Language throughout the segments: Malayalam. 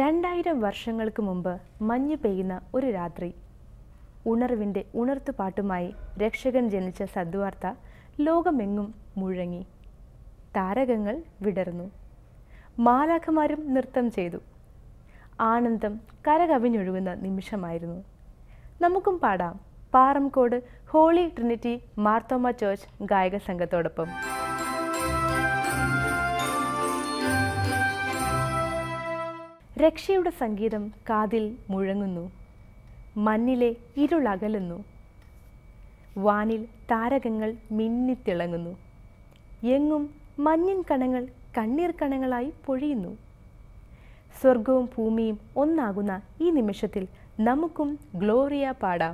രണ്ടായിരം വർഷങ്ങൾക്ക് മുമ്പ് മഞ്ഞ് പെയ്യുന്ന ഒരു രാത്രി ഉണർവിൻ്റെ ഉണർത്തുപാട്ടുമായി രക്ഷകൻ ജനിച്ച സദ്വാർത്ത ലോകമെങ്ങും മുഴങ്ങി താരകങ്ങൾ വിടർന്നു മാലാഖമാരും നൃത്തം ചെയ്തു ആനന്ദം കരകവിഞ്ഞൊഴുകുന്ന നിമിഷമായിരുന്നു നമുക്കും പാടാം Paramkode Holy Trinity Marthoma church ഗായക സംഘത്തോടൊപ്പം രക്ഷയുടെ സംഗീതം കാതിൽ മുഴങ്ങുന്നു മഞ്ഞിലെ ഇരുളകലുന്നു വാനിൽ താരകങ്ങൾ മിന്നിത്തിളങ്ങുന്നു എങ്ങും മഞ്ഞിൻ കണങ്ങൾ കണ്ണീർ കണങ്ങളായി പൊഴിയുന്നു സ്വർഗവും ഭൂമിയും ഒന്നാകുന്ന ഈ നിമിഷത്തിൽ നമുക്കും ഗ്ലോറിയ പാടാം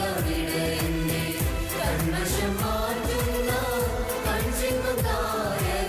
കൺവശം മാറ്റുന്ന കൺചിങ്ങും താര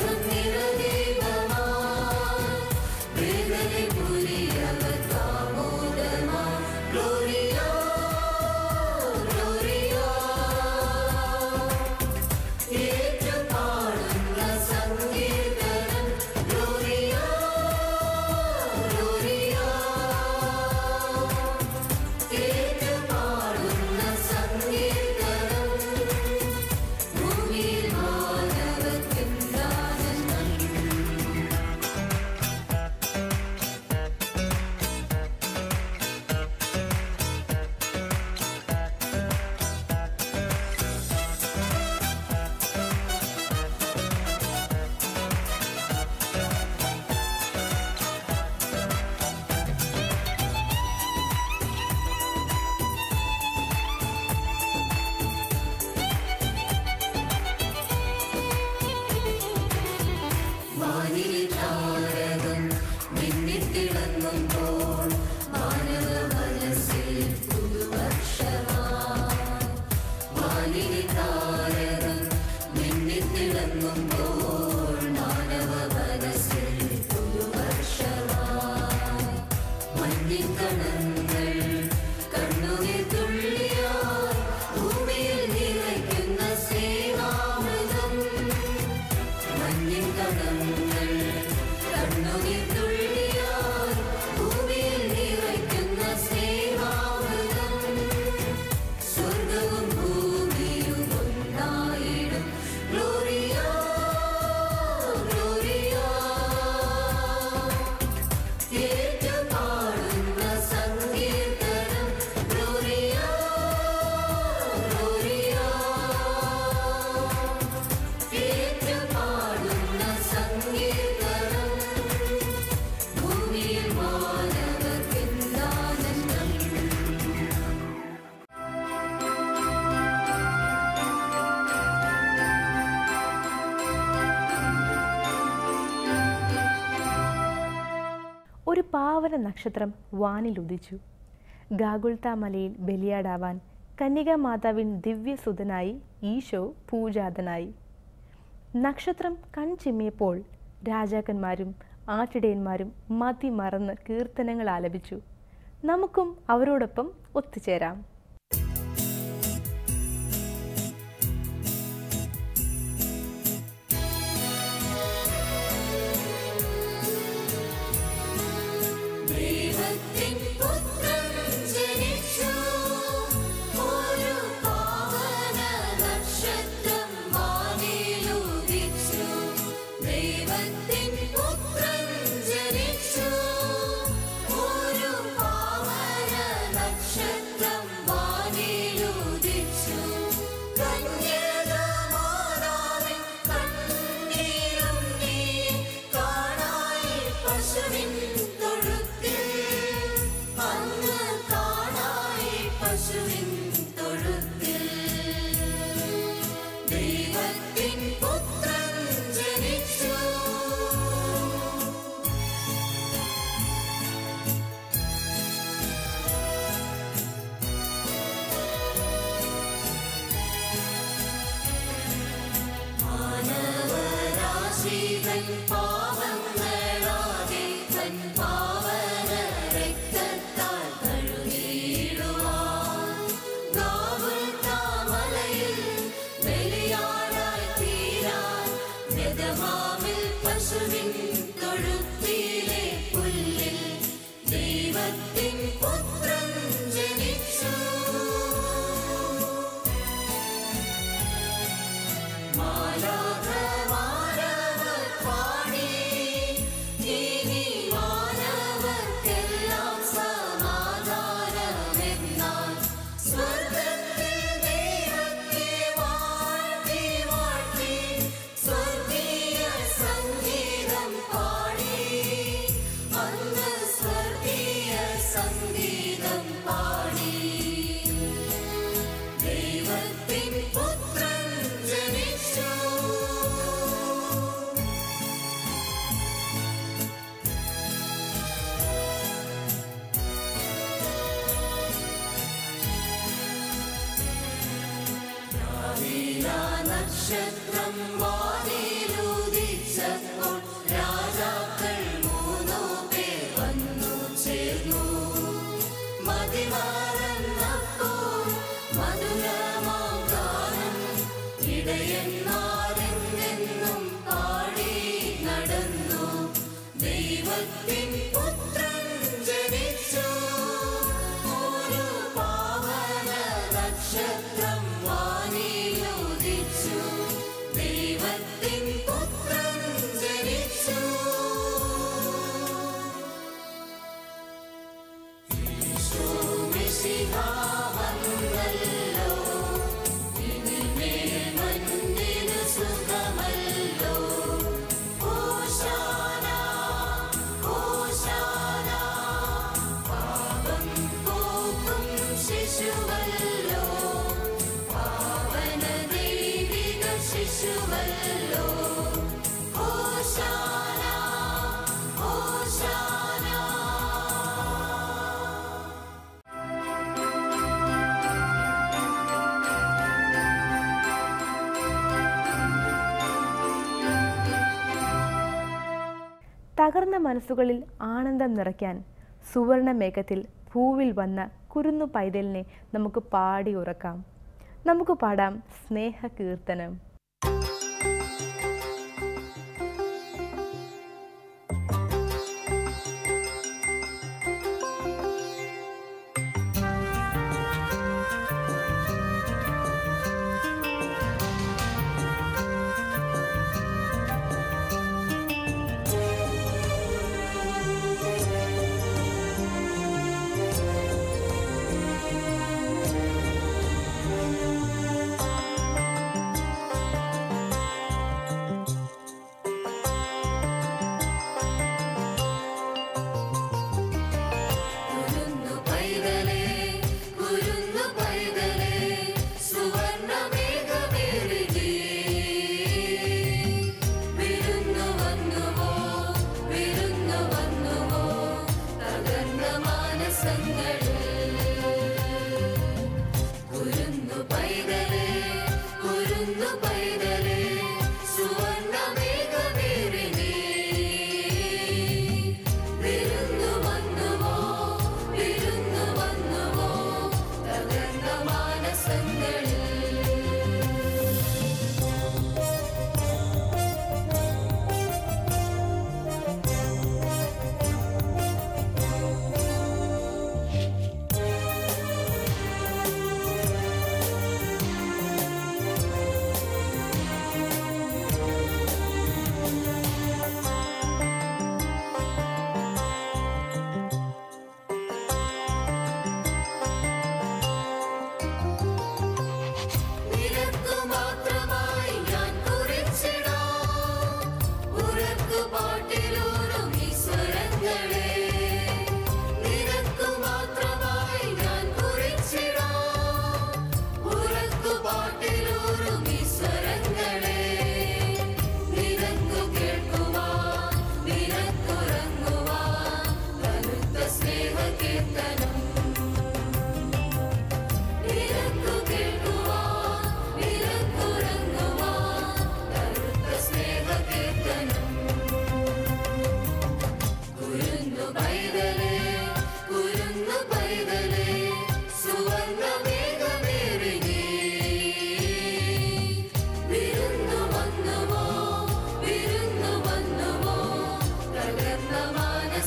കണങ്ങൾ കണ്ണുനീർത്തുള്ളിയാൽ ഭൂമിയിൽ നിറയ്ക്കുന്ന സ്നേഹാമൃതം സ്വർഗവും ഭൂമിയും ഒന്നായിടും ഗ്ലോറിയ ഗ്ലോറിയ ഏറ്റുപാടുന്ന സങ്കീർത്തനം ഗ്ലോറിയ ഗ്ലോറിയ ഏറ്റുപാടുന്ന സങ്കീർത്തനം ഭൂമിയിൽ മാനവർക്കെന്താനന്ദം ഒരു പാവന നക്ഷത്രം വാനിൽ ഉദിച്ചു ഗാഗുൽത്ത മലയിൽ ബലിയാടാവാൻ കന്യകാ മാതാവിൻ ദിവ്യസുതനായി ഈശോ പൂജാതനായി നക്ഷത്രം കൺചിമ്മിയപ്പോൾ രാജാക്കന്മാരും ആട്ടിടയന്മാരും മതി മറന്ന് കീർത്തനങ്ങൾ ആലപിച്ചു നമുക്കും അവരോടൊപ്പം ഒത്തുചേരാം ദൈവത്തിൻ പുത്രൻ ജനിച്ചു ഒരു പാവന നക്ഷത്രം വാനിലുദിച്ചു ദൈവത്തിൻ പുത്രൻ ജനിച്ചു ഒരു പാവന നക്ഷത്രം വാനിലുദിച്ചു കന്യകമാതാവിൻ കണ്ണീരും നീ കാണായി പശുവിൻ തൊഴുത്തിൽ അങ്ങ് കാണായി പശുവിൻ തൊഴുത്തിൽ ദൈവത്തിൻ പുത്രൻ ജനിച്ചു മാനവരാശികൾ പാവങ്ങളാകെ തൻ പാവന രക്തത്താൽ കഴുകിയിടുവാൻ ഗാഗുൽത്താമലയിൽ ബലിയാടായി തീരാൻ ഗതമാവിൽ പശുവിൻ തൊഴുത്തിലെ പുല്ലിൽ ദൈവത്തിൻ പുത്രൻ ജനിച്ചു മാലാഖമാരവർ പാടി ഇനി മാനവർക്കെല്ലാം സമാധാനമെന്നാൽ സ്വർഗ്ഗത്തിൽ ദൈവത്തെ വാഴ്ത്തി വാഴ്ത്തി സ്വർഗീയ സംഗീതം പാടി അന്ന് സ്വർഗീയ സംഗീതം പാടി ദൈവത്തിൻ പുത്രൻ ജനിച്ചു രാവിലാ നക്ഷത്രം വാനിലുദിച്ചപ്പോൾ രാജാക്കൾ മൂന്നോ പേർ വന്നു ചേർന്നു മതിമറന്നപ്പോൾ മധുരമാം ഗാനം ഇടയന്മാരെന്നെന്നും പാടി നടന്നു ദൈവത്തിൻ പുത്രൻ ജനിച്ചു ഒരു പാവന നക്ഷത്രം വാനിലുദിച്ചു ദൈവത്തിൻ പുത്രൻ ജനിച്ചു ഈശോമിശിഹാ വന്നല്ലോ ഇനിമേൽ മണ്ണിനു സുഖമല്ലോ ഓശാന ഓശാന പാപം പോക്കും ശിശുവല്ലോ പാവന ദൈവിക ശിശുവല്ലോ ഓശാന ഓശാന തകർന്ന മനസ്സുകളിൽ ആനന്ദം നിറയ്ക്കാൻ സുവർണ മേഘത്തിൽ ഭൂവിൽ വന്ന കുരുന്നു പൈതലിനെ നമുക്ക് പാടി ഉറക്കാം നമുക്ക് പാടാം സ്നേഹ കീർത്തനം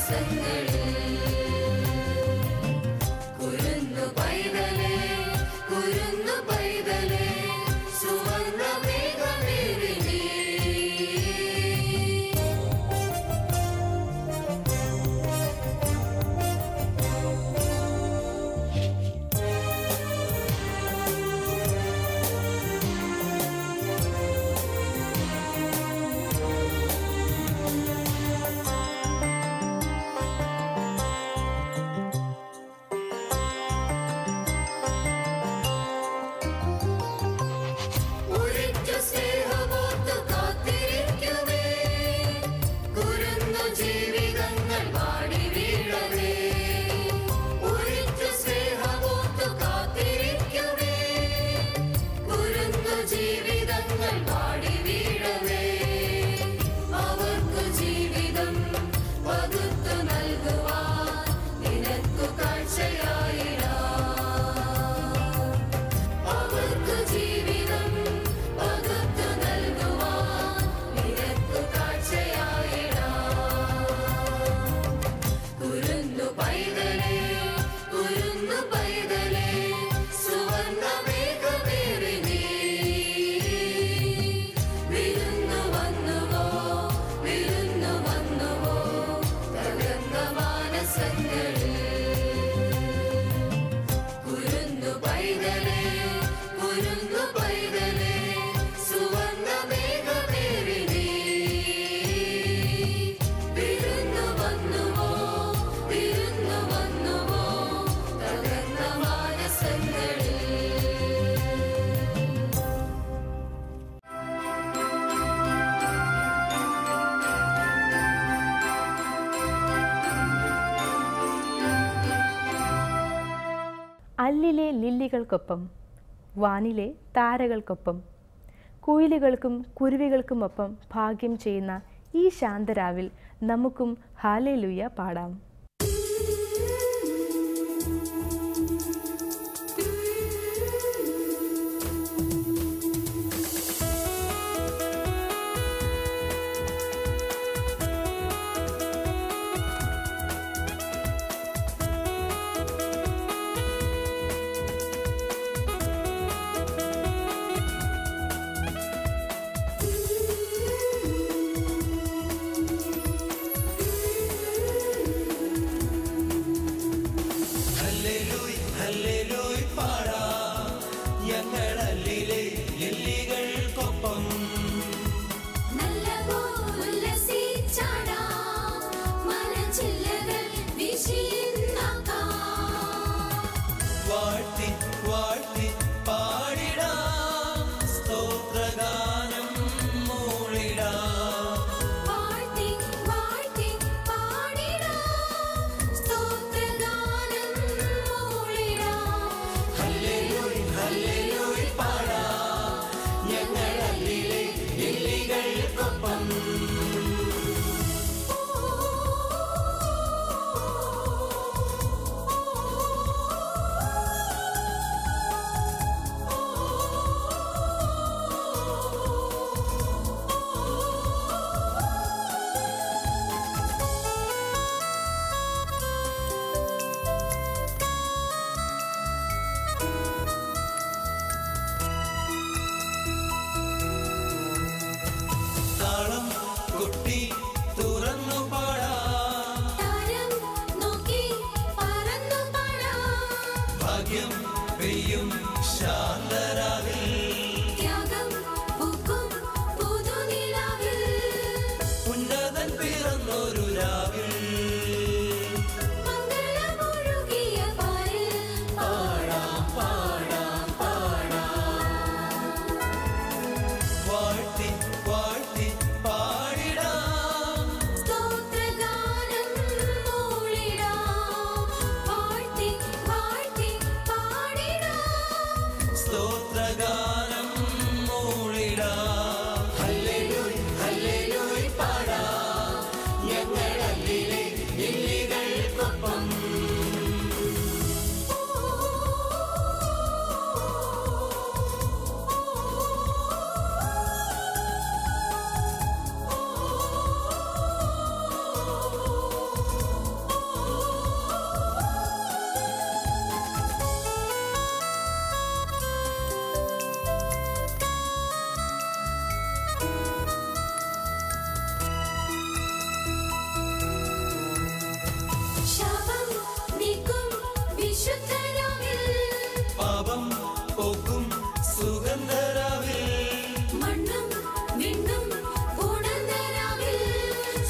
മാനസങ്ങളിൽ കുരുന്നു പൈതലേ കുരുന്നു പൈതലേ സുവർണ്ണ മേഘമേറി നീ ഉരിറ്റു സ്നേഹമോർത്തു കാത്തിരിക്കുമേ കുരുന്നു ജീവിതങ്ങൾ വാടി വീഴവേ ഉരിറ്റു സ്നേഹമോർത്തു കാത്തിരിക്കുമേ കുരുന്നു ജീവിതങ്ങൾ വാടി വീഴവേ അവർക്കു ജീവിതം പകുത്തു നൽകുവാൻ നിനക്കു കാഴ്ചയായിടാം അവർക്ക് ജീവിതം പകുത്തു നൽകുവാൻ നിനക്കു കാഴ്ചയായിടാം കുരുന്നു പൈതലേ കുരുന്നു പൈതലേ സുവർണ്ണ മേഘമേറി നീ വിരുന്നു വന്നുവോ വിരുന്നു വന്നുവോ തകർന്ന മാനസങ്ങളിൽ കുരുന്നു പൈതലേ കുരുന്നു പൈതലേ സുവർണ്ണ മേഘമേറി നീ വിരുന്നു വന്നുവോ വിരുന്നു വന്നുവോ തകർന്ന മാനസങ്ങളിൽ അല്ലിലെ ലില്ലികൾക്കൊപ്പം വാനിലെ താരകൾക്കൊപ്പം കുയിലുകൾക്കും കുരുവികൾക്കുമൊപ്പം ഭാഗ്യം ചെയ്യുന്ന ഈ ശാന്തരാവിൽ നമുക്കും ഹാലേലുയ പാടാം ും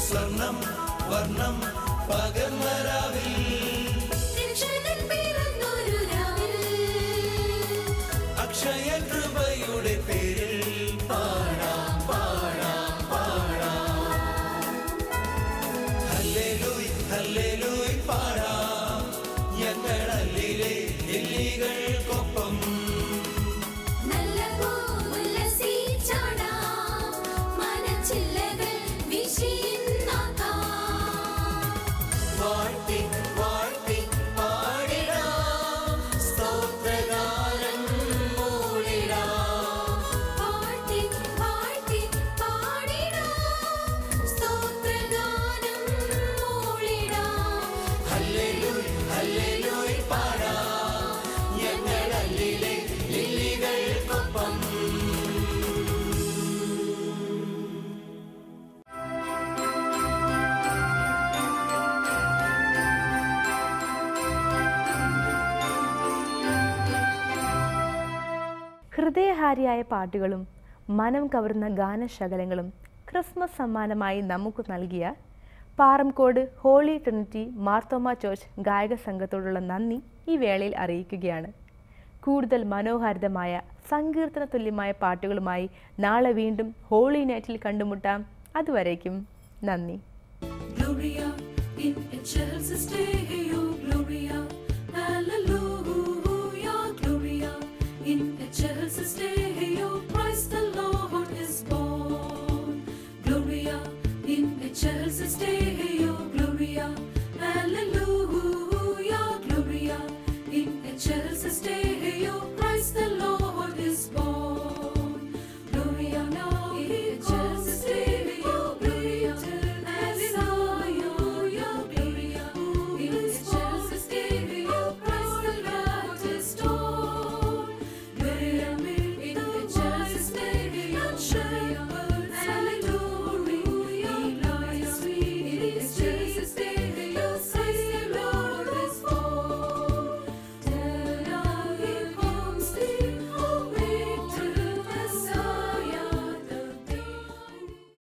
സ്വർണം വർണ്ണം പകർന്നരാവിൽ രക്ഷകൻ പിറന്നൊരു രാവിൽ അക്ഷയ കൃപയുടെ പേരിൽ പാടാം പാടാം പാടാം ഹല്ലേലൂയ് ഹല്ലേലൂയ് പാടാം ഞങ്ങൾ അല്ലിലെ എല്ലികൾക്കൊപ്പം നല്ല ഉല്ലസിച്ചാടാം മനച്ചില്ലകൾ വീശിയുന്നാക്കാം വാഴ്ത്തി വാഴ്ത്തി പാടിടാം സ്തോത്രഗാനം മൂളിടാം പാടി പാടി പാടിടാം സ്തോത്രഗാനം മൂളിടാം ഹല്ലേലൂയ് ഹല്ലേലൂയ് പാടാം ഞങ്ങൾ അല്ലിലെ ലില്ലികൾക്കൊപ്പം ഹൃദയഹാരിയായ പാട്ടുകളും മനം കവർന്ന ഗാനശകലങ്ങളും ക്രിസ്മസ് സമ്മാനമായി നമുക്ക് നൽകിയ Paramkode Holy Trinity Marthoma church ഗായക സംഘത്തോടുള്ള നന്ദി ഈ വേളയിൽ അറിയിക്കുകയാണ് കൂടുതൽ മനോഹാരിതമായ സങ്കീർത്തന തുല്യമായ പാട്ടുകളുമായി നാളെ വീണ്ടും ഹോളി നൈറ്റിൽ കണ്ടുമുട്ടാം അതുവരേക്കും നന്ദി Gloria in excelsis Deo, Gloria, Hallelujah, Gloria in excelsis Deo, Christ the Lord is born. Gloria in excelsis Deo,